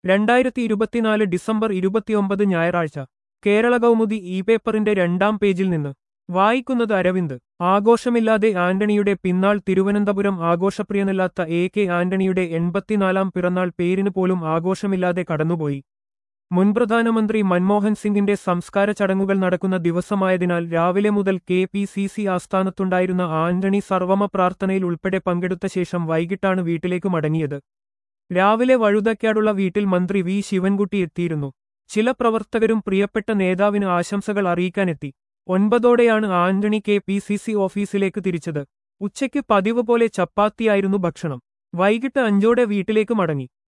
രണ്ടായിരത്തി ഇരുപത്തിനാല് ഡിസംബർ ഇരുപത്തിയൊമ്പത് ഞായറാഴ്ച കേരള കൗമുദി ഇ പേപ്പറിന്റെ രണ്ടാം പേജിൽ നിന്ന് വായിക്കുന്നത് അരവിന്ദ് ആഘോഷമില്ലാതെ ആന്റണിയുടെ പിന്നാൾ തിരുവനന്തപുരം ആഘോഷപ്രിയനല്ലാത്ത എ കെ ആന്റണിയുടെ എൺപത്തിനാലാം പിറന്നാൾ പേരിന് പോലും ആഘോഷമില്ലാതെ കടന്നുപോയി മുൻ പ്രധാനമന്ത്രി മൻമോഹൻ സിംഗിന്റെ സംസ്കാര ചടങ്ങുകൾ നടക്കുന്ന ദിവസമായതിനാൽ രാവിലെ മുതൽ കെ പി സി സി ആസ്ഥാനത്തുണ്ടായിരുന്ന ആന്റണി സർവമ പ്രാർത്ഥനയിൽ ഉൾപ്പെടെ പങ്കെടുത്ത ശേഷം വൈകിട്ടാണ് വീട്ടിലേക്ക് മടങ്ങിയത് രാവിലെ വഴുതയ്ക്കാടുള്ള വീട്ടിൽ മന്ത്രി വി ശിവൻകുട്ടി എത്തിയിരുന്നു ചില പ്രവർത്തകരും പ്രിയപ്പെട്ട നേതാവിന് ആശംസകൾ അറിയിക്കാനെത്തി ഒൻപതോടെയാണ് Antony K P C C ഓഫീസിലേക്ക് തിരിച്ചത് ഉച്ചയ്ക്ക് പതിവ് പോലെ ചപ്പാത്തിയായിരുന്നു ഭക്ഷണം വൈകിട്ട് അഞ്ചോടെ വീട്ടിലേക്ക് മടങ്ങി